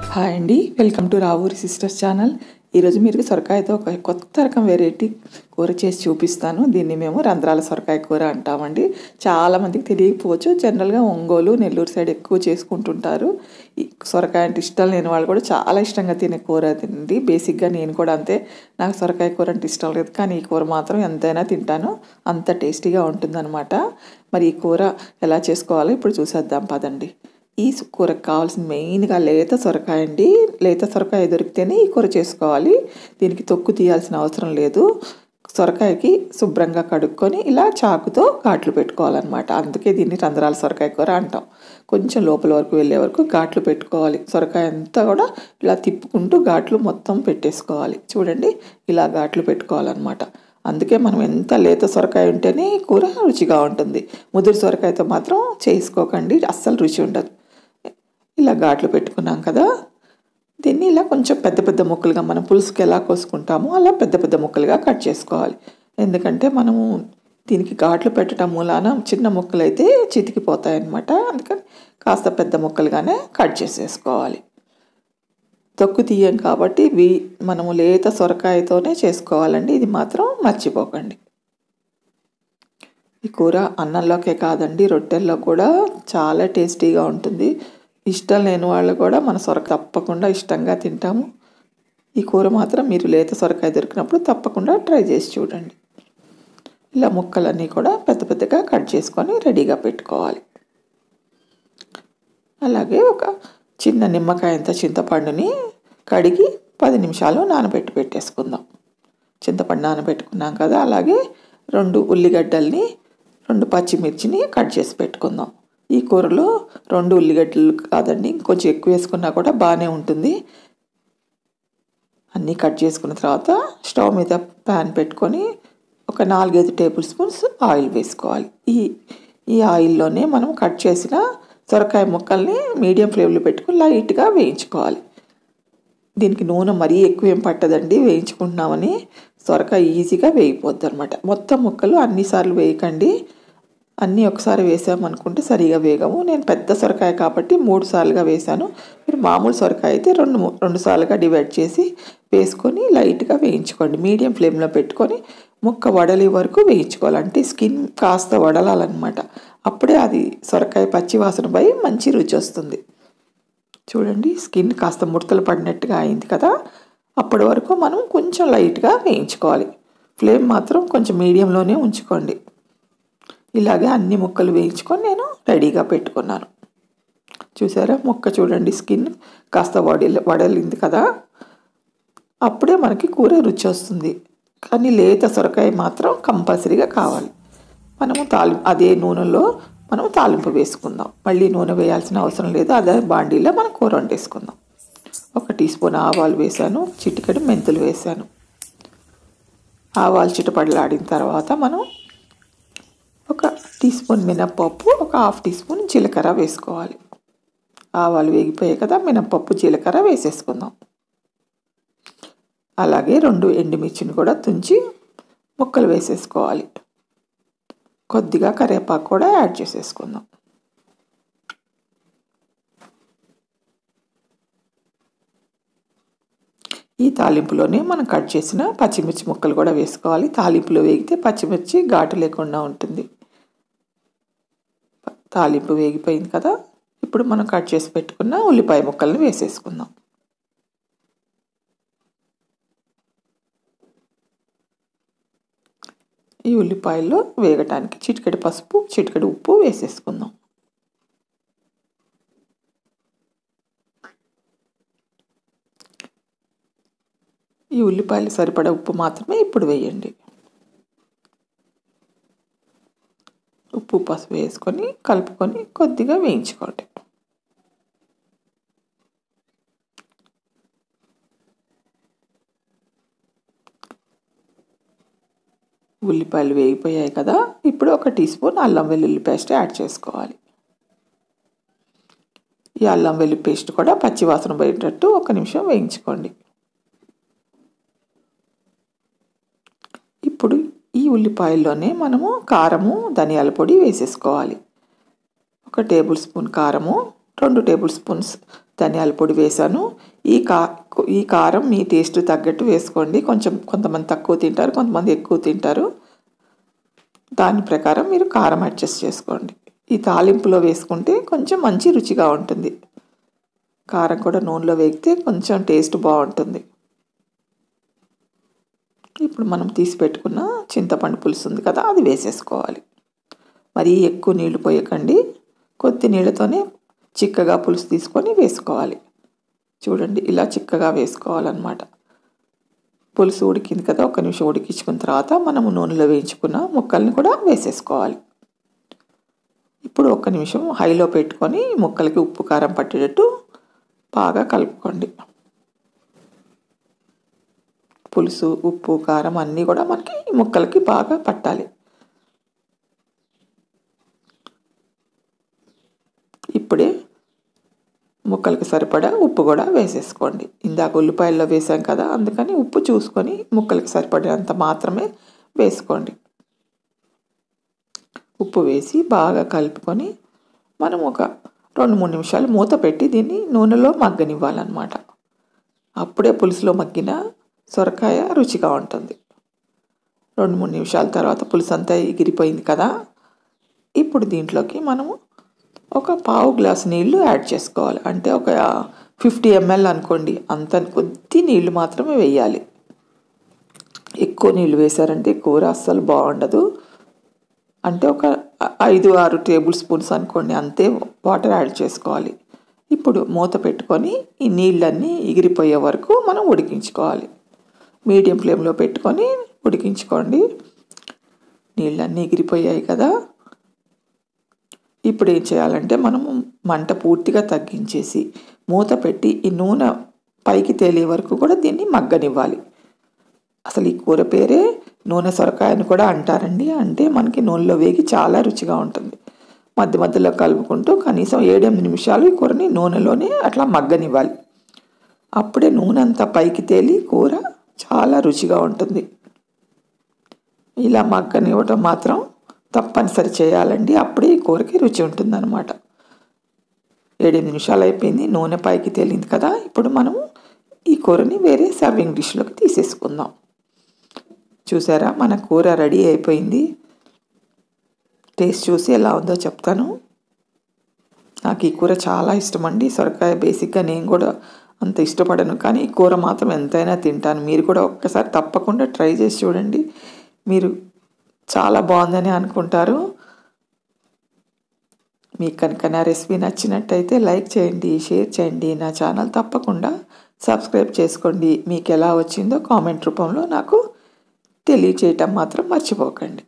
hi అండి welcome to Ravuri sisters channel ఈరోజు మీరు సొరకాయతో ఒక కొత్త రకం వెరైటీ కూర చేసి చూపిస్తాను దీన్ని మేము రంధ్రాల సొరకాయ కూర అంటామండి చాలామందికి తెలియకపోవచ్చు జనరల్గా ఒంగోలు నెల్లూరు సైడ్ ఎక్కువ చేసుకుంటుంటారు ఈ సొరకాయ అంటే ఇష్టం లేని వాళ్ళు కూడా చాలా ఇష్టంగా తినే కూర తిండి బేసిక్గా నేను కూడా అంతే నాకు సొరకాయ కూర అంటే ఇష్టం లేదు కానీ ఈ కూర మాత్రం ఎంతైనా తింటాను అంత టేస్టీగా ఉంటుందన్నమాట మరి ఈ కూర ఎలా చేసుకోవాలో ఇప్పుడు చూసేద్దాం పదండి ఈ కూరకు కావాల్సిన మెయిన్గా లేత సొరకాయ అండి లేత సొరకాయ దొరికితేనే ఈ కూర చేసుకోవాలి దీనికి తొక్కు తీయాల్సిన అవసరం లేదు సొరకాయకి శుభ్రంగా కడుక్కొని ఇలా చాకుతో ఘాట్లు పెట్టుకోవాలన్నమాట అందుకే దీన్ని రంధ్రాల సొరకాయ కూర అంటాం కొంచెం లోపల వరకు వెళ్ళే వరకు ఘాట్లు పెట్టుకోవాలి సొరకాయ అంతా కూడా ఇలా తిప్పుకుంటూ ఘాట్లు మొత్తం పెట్టేసుకోవాలి చూడండి ఇలా ఘాట్లు పెట్టుకోవాలన్నమాట అందుకే మనం ఎంత లేత సొరకాయ ఉంటేనే ఈ కూర రుచిగా ఉంటుంది ముదురు సొరకాయతో మాత్రం చేసుకోకండి అస్సలు రుచి ఉండదు ఇలా ఘాట్లు పెట్టుకున్నాం కదా దీన్ని ఇలా కొంచెం పెద్ద పెద్ద ముక్కలుగా మనం పులుసుకి ఎలా కోసుకుంటామో అలా పెద్ద పెద్ద ముక్కలుగా కట్ చేసుకోవాలి ఎందుకంటే మనము దీనికి ఘాట్లు పెట్టడం మూలాన చిన్న ముక్కలు అయితే చితికిపోతాయి అన్నమాట అందుకని కాస్త పెద్ద ముక్కలుగానే కట్ చేసేసుకోవాలి తొక్కు తీయం కాబట్టి వీ మనము లేత సొరకాయతోనే చేసుకోవాలండి ఇది మాత్రం మర్చిపోకండి ఈ కూర అన్నంలోకే కాదండి రొట్టెల్లో కూడా చాలా టేస్టీగా ఉంటుంది ఇష్టం లేని వాళ్ళు కూడా మన సొరక తప్పకుండా ఇష్టంగా తింటాము ఈ కూర మాత్రం మీరు లేత సొరకాయ దొరికినప్పుడు తప్పకుండా ట్రై చేసి చూడండి ఇలా ముక్కలన్నీ కూడా పెద్ద పెద్దగా కట్ చేసుకొని రెడీగా పెట్టుకోవాలి అలాగే ఒక చిన్న నిమ్మకాయంత చింతపండుని కడిగి పది నిమిషాలు నానబెట్టి పెట్టేసుకుందాం చింతపండు నానబెట్టుకున్నాం కదా అలాగే రెండు ఉల్లిగడ్డల్ని రెండు పచ్చిమిర్చిని కట్ చేసి పెట్టుకుందాం ఈ కూరలో రెండు ఉల్లిగడ్డలు కాదండి ఇంకొంచెం ఎక్కువ వేసుకున్నా కూడా బాగానే ఉంటుంది అన్నీ కట్ చేసుకున్న తర్వాత స్టవ్ మీద ప్యాన్ పెట్టుకొని ఒక నాలుగైదు టేబుల్ స్పూన్స్ ఆయిల్ వేసుకోవాలి ఈ ఈ ఆయిల్లోనే మనం కట్ చేసిన సొరకాయ ముక్కల్ని మీడియం ఫ్లేమ్లో పెట్టుకొని లైట్గా వేయించుకోవాలి దీనికి నూనె మరీ ఎక్కువ ఏం పట్టదండి వేయించుకుంటున్నామని సొరకాయ ఈజీగా వేయిపోద్ది అనమాట మొత్తం ముక్కలు అన్నిసార్లు వేయకండి అన్నీ ఒకసారి వేసామనుకుంటే సరిగా వేగము నేను పెద్ద సొరకాయ కాబట్టి మూడు సార్లుగా వేసాను మీరు మామూలు సొరకాయ అయితే రెండు రెండు సార్లుగా డివైడ్ చేసి వేసుకొని లైట్గా వేయించుకోండి మీడియం ఫ్లేమ్లో పెట్టుకొని ముక్క వడలి వరకు వేయించుకోవాలి అంటే స్కిన్ కాస్త వడలాలన్నమాట అప్పుడే అది సొరకాయ పచ్చి వాసన పోయి మంచి రుచి వస్తుంది చూడండి స్కిన్ కాస్త ముడతలు పడినట్టుగా అయింది కదా అప్పటి వరకు మనం కొంచెం లైట్గా వేయించుకోవాలి ఫ్లేమ్ మాత్రం కొంచెం మీడియంలోనే ఉంచుకోండి ఇలాగే అన్ని ముక్కలు వేయించుకొని నేను రెడీగా పెట్టుకున్నాను చూసారా ముక్క చూడండి స్కిన్ కాస్త వడలి వడలింది కదా అప్పుడే మనకి కూర రుచి వస్తుంది కానీ లేత సొరకాయ మాత్రం కంపల్సరీగా కావాలి మనము తాలి అదే నూనెలో మనం తాలింపు వేసుకుందాం మళ్ళీ నూనె వేయాల్సిన అవసరం లేదు అదే బాండీలో మనం కూర వండేసుకుందాం ఒక టీ స్పూన్ ఆవాలు వేసాను చిటికెడు మెంతులు వేసాను ఆవాలు చిటపడలాడిన తర్వాత మనం ఒక టీ స్పూన్ మినప్పప్పు ఒక హాఫ్ టీ స్పూన్ జీలకర్ర వేసుకోవాలి ఆవాలు వేగిపోయాయి కదా మినప్పప్పు జీలకర్ర వేసేసుకుందాం అలాగే రెండు ఎండుమిర్చిని కూడా తుంచి ముక్కలు వేసేసుకోవాలి కొద్దిగా కరివేపాకు కూడా యాడ్ చేసేసుకుందాం ఈ తాలింపులోనే మనం కట్ చేసిన పచ్చిమిర్చి ముక్కలు కూడా వేసుకోవాలి తాలింపులో వేగితే పచ్చిమిర్చి ఘాటు లేకుండా ఉంటుంది తాలింపు వేగిపోయింది కదా ఇప్పుడు మనం కట్ చేసి పెట్టుకున్న ఉల్లిపాయ ముక్కల్ని వేసేసుకుందాం ఈ ఉల్లిపాయల్లో వేగటానికి చిటికెడు పసుపు చిటికెడు ఉప్పు వేసేసుకుందాం ఈ ఉల్లిపాయలు సరిపడా ఉప్పు మాత్రమే ఇప్పుడు వేయండి ఉప్పు పసుపు వేసుకొని కలుపుకొని కొద్దిగా వేయించుకోండి ఉల్లిపాయలు వేగిపోయాయి కదా ఇప్పుడు ఒక టీ స్పూన్ అల్లం వెల్లుల్లి పేస్ట్ యాడ్ చేసుకోవాలి ఈ అల్లం వెల్లుల్లి పేస్ట్ కూడా పచ్చివాసన పోయేటట్టు ఒక నిమిషం వేయించుకోండి ఇప్పుడు ఈ ఉల్లిపాయల్లోనే మనము కారము ధనియాల పొడి వేసేసుకోవాలి ఒక టేబుల్ స్పూన్ కారము రెండు టేబుల్ స్పూన్స్ ధనియాల పొడి వేసాను ఈ కా ఈ కారం మీ టేస్ట్ తగ్గట్టు వేసుకోండి కొంచెం కొంతమంది తక్కువ తింటారు కొంతమంది ఎక్కువ తింటారు దాని ప్రకారం మీరు కారం అడ్జస్ట్ చేసుకోండి ఈ తాలింపులో వేసుకుంటే కొంచెం మంచి రుచిగా ఉంటుంది కారం కూడా నూనెలో వేగితే కొంచెం టేస్ట్ బాగుంటుంది ఇప్పుడు మనం తీసి పెట్టుకున్న చింతపండు పులుసు ఉంది కదా అది వేసేసుకోవాలి మరీ ఎక్కువ నీళ్లు పోయకండి కొద్ది నీళ్ళతోనే చిక్కగా పులుసు తీసుకొని వేసుకోవాలి చూడండి ఇలా చిక్కగా వేసుకోవాలన్నమాట పులుసు ఉడికింది కదా ఒక నిమిషం ఉడికించుకున్న తర్వాత మనము నూనెలో వేయించుకున్న ముక్కల్ని కూడా వేసేసుకోవాలి ఇప్పుడు ఒక నిమిషం హైలో పెట్టుకొని ముక్కలకి ఉప్పు కారం పట్టేటట్టు బాగా కలుపుకోండి పులుసు ఉప్పు కారం అన్నీ కూడా మనకి ముక్కలకి బాగా పట్టాలి ఇప్పుడే ముక్కలకి సరిపడా ఉప్పు కూడా వేసేసుకోండి ఇందాక ఉల్లిపాయల్లో వేసాం కదా అందుకని ఉప్పు చూసుకొని ముక్కలకి సరిపడేంత మాత్రమే వేసుకోండి ఉప్పు వేసి బాగా కలుపుకొని మనం ఒక రెండు మూడు నిమిషాలు మూత పెట్టి దీన్ని నూనెలో మగ్గనివ్వాలన్నమాట అప్పుడే పులుసులో మగ్గిన సొరకాయ రుచిగా ఉంటుంది రెండు మూడు నిమిషాల తర్వాత పులుసు అంతా ఎగిరిపోయింది కదా ఇప్పుడు దీంట్లోకి మనము ఒక పావు గ్లాస్ నీళ్లు యాడ్ చేసుకోవాలి అంటే ఒక ఫిఫ్టీ ఎంఎల్ అనుకోండి అంత కొద్ది నీళ్లు మాత్రమే వేయాలి ఎక్కువ నీళ్ళు వేశారంటే కూర అస్సలు బాగుండదు అంటే ఒక ఐదు ఆరు టేబుల్ స్పూన్స్ అనుకోండి అంతే వాటర్ యాడ్ చేసుకోవాలి ఇప్పుడు మూత పెట్టుకొని ఈ నీళ్ళన్నీ ఎగిరిపోయే వరకు మనం ఉడికించుకోవాలి మీడియం ఫ్లేమ్లో పెట్టుకొని ఉడికించుకోండి నీళ్ళన్నీ ఎగిరిపోయాయి కదా ఇప్పుడు ఏం చేయాలంటే మనము మంట పూర్తిగా తగ్గించేసి మూత పెట్టి ఈ నూనె పైకి తేలే వరకు కూడా దీన్ని మగ్గనివ్వాలి అసలు ఈ కూర పేరే నూనె సొరకాయ అని కూడా అంటారండి అంటే మనకి నూనెలో వేగి చాలా రుచిగా ఉంటుంది మధ్య మధ్యలో కలుపుకుంటూ కనీసం ఏడెనిమిది నిమిషాలు ఈ కూరని నూనెలోనే అట్లా మగ్గనివ్వాలి అప్పుడే నూనె అంతా పైకి తేలి కూర చాలా రుచిగా ఉంటుంది ఇలా మగ్గనివ్వటం మాత్రం తప్పనిసరి చేయాలండి అప్పుడే ఈ కూరకి రుచి ఉంటుందన్నమాట ఏడెనిమిది నిమిషాలు అయిపోయింది నూనె పైకి తేలింది కదా ఇప్పుడు మనము ఈ కూరని వేరే సర్వింగ్ డిష్లోకి తీసేసుకుందాం చూసారా మన కూర రెడీ అయిపోయింది టేస్ట్ చూసి ఎలా ఉందో చెప్తాను నాకు ఈ కూర చాలా ఇష్టం అండి సొరకాయ బేసిక్గా నేను కూడా అంత ఇష్టపడను కానీ ఈ కూర మాత్రం ఎంతైనా తింటాను మీరు కూడా ఒక్కసారి తప్పకుండా ట్రై చేసి చూడండి మీరు చాలా బాగుందని అనుకుంటారు మీకు కనుక నా రెసిపీ నచ్చినట్టయితే లైక్ చేయండి షేర్ చేయండి నా ఛానల్ తప్పకుండా సబ్స్క్రైబ్ చేసుకోండి మీకు ఎలా వచ్చిందో కామెంట్ రూపంలో నాకు తెలియచేయటం మాత్రం మర్చిపోకండి